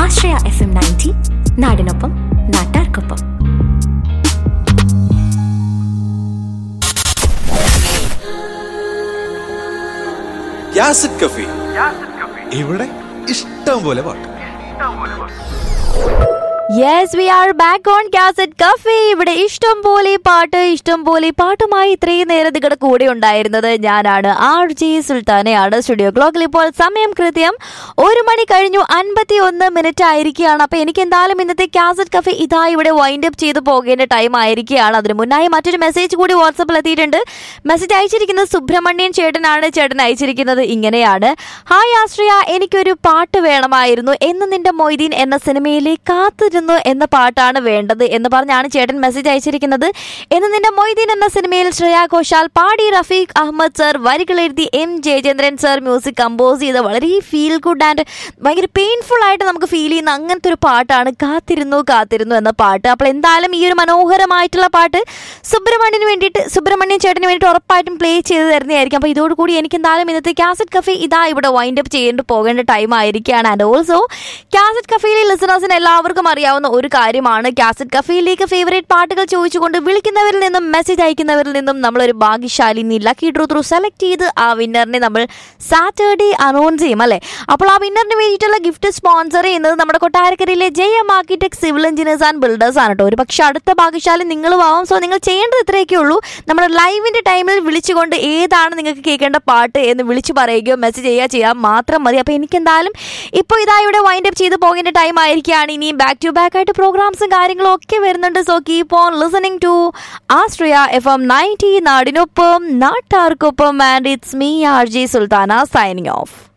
ആശ്രയ F M ninety നാടിനൊപ്പം നാട്ടാർക്കൊപ്പം യാസിഡ് കഫി ഇവിടെ ഇഷ്ടം പോലെ പാട്ട് yes we are back on cassette cafe ഇവിടെ ഇഷ്ടം പോലെ പാട്ട് ഇഷ്ടം പോലെ പാട്ടുമായി ഇത്രയും നേരം നിങ്ങളുടെ കൂടെ ഉണ്ടായിരുന്നത് ഞാനാണ് ആർ ജി സുൽത്താനയാണ് സ്റ്റുഡിയോ ക്ലോക്കിൽ ഇപ്പോൾ സമയം കൃത്യം ഒരു മണി കഴിഞ്ഞു അൻപത്തി ഒന്ന് മിനിറ്റ് ആയിരിക്കുകയാണ് അപ്പൊ എനിക്ക് എന്തായാലും ഇന്നത്തെ കാസറ്റ് കഫേ ഇതാ ഇവിടെ വൈൻഡ് അപ്പ് ചെയ്ത് പോകേണ്ട ടൈം ആയിരിക്കുകയാണ് അതിന് മുന്നായി മറ്റൊരു മെസ്സേജ് കൂടി വാട്സപ്പിൽ എത്തിയിട്ടുണ്ട് മെസ്സേജ് അയച്ചിരിക്കുന്നത് സുബ്രഹ്മണ്യൻ ചേട്ടനാണ് ചേട്ടൻ അയച്ചിരിക്കുന്നത് ഇങ്ങനെയാണ് ഹായ് ആശ്രയ എനിക്കൊരു പാട്ട് വേണമായിരുന്നു എന്ന് നിന്റെ മൊയ്തീൻ എന്ന സിനിമയിലെ കാത്തിരുന്നു എന്ന പാട്ടാണ് വേണ്ടത് എന്ന് പറഞ്ഞാണ് ചേട്ടൻ മെസ്സേജ് അയച്ചിരിക്കുന്നത് എന്ന് നിന്റെ മൊയ്തീൻ എന്ന സിനിമയിൽ ശ്രേയ ഘോഷാൽ പാടി റഫീഖ് അഹമ്മദ് സർ വരികൾ എഴുതി M Jayachandran sir music compose ചെയ്ത വളരെ ഫീൽ ഗുഡ് ആൻഡ് ഭയങ്കര പെയിൻഫുൾ ആയിട്ട് നമുക്ക് ഫീൽ ചെയ്യുന്ന അങ്ങനത്തെ ഒരു പാട്ടാണ് കാത്തിരുന്നു കാത്തിരുന്നു എന്ന പാട്ട് അപ്പോൾ എന്തായാലും ഈ ഒരു മനോഹരമായിട്ടുള്ള പാട്ട് സുബ്രഹ്മണ്യന് വേണ്ടിയിട്ട് സുബ്രഹ്മണ്യൻ ചേട്ടന് വേണ്ടിയിട്ട് ഉറപ്പായിട്ടും പ്ലേ ചെയ്ത് തരുന്നതായിരിക്കും അപ്പോൾ ഇതോടുകൂടി എനിക്ക് എന്തായാലും ഇന്നത്തെ കാസറ്റ് കഫേ ഇതാ ഇവിടെ വൈൻഡ് അപ്പ് ചെയ്യേണ്ടി പോകേണ്ട ടൈം ആയിരിക്കുകയാണ് ആൻഡ് ഓൾസോ കാസറ്റ് കഫേയിലെ ലിസണേഴ്സിന് എല്ലാവർക്കും അറിയാവുന്ന ഒരു കാര്യമാണ് കാസറ്റ് കഫേയിലേക്ക് ഫേവറേറ്റ് പാട്ടുകൾ ചോദിച്ചുകൊണ്ട് വിളിക്കുന്നവരിൽ നിന്നും മെസ്സേജ് അയക്കുന്നവരിൽ നിന്നും നമ്മളൊരു ഭാഗ്യശാലിനി ലക്കി ഡ്രൂ ത്രൂ സെലക്ട് ചെയ്ത് ആ വിന്നറിനെ നമ്മൾ സാറ്റർഡേ അനൗൺസ് ചെയ്യും അല്ലേ അപ്പോൾ ആ വിന്നറിന് വേണ്ടിയിട്ടുള്ള ഗിഫ്റ്റ് സ്പോൺസർ ചെയ്യുന്നത് നമ്മുടെ കൊട്ടാരക്കരയിലെ Jayam architect civil engineers and builders ആണ് കേട്ടോ ഒരു പക്ഷേ അടുത്ത ഭാഗ്യശാലി നിങ്ങളും ആവാം സോ നിങ്ങൾ ചെയ്യേണ്ടത് ഇത്രയൊക്കെ ഉള്ളൂ നമ്മുടെ ലൈവിന്റെ ടൈമിൽ വിളിച്ചുകൊണ്ട് ഏതാണ് നിങ്ങൾക്ക് കേൾക്കേണ്ട പാട്ട് എന്ന് വിളിച്ചു പറയുകയോ മെസ്സേജ് ചെയ്യുക ചെയ്യാൻ മാത്രം മതി അപ്പോൾ എനിക്ക് എന്തായാലും ഇപ്പോൾ ഇതാ ഇവിടെ വൈൻഡ് അപ്പ് ചെയ്ത് പോകേണ്ട ടൈം ആയിരിക്കുകയാണ് ഇനിയും ബാക്ക് ടു ബാക്ക് ആയിട്ട് പ്രോഗ്രാംസും കാര്യങ്ങളും ഒക്കെ വരുന്നുണ്ട് so keep on listening to Ashraya F M ninety നാടിനൊപ്പം നാട്ടാർക്കൊപ്പം and it's me R J Sultana signing of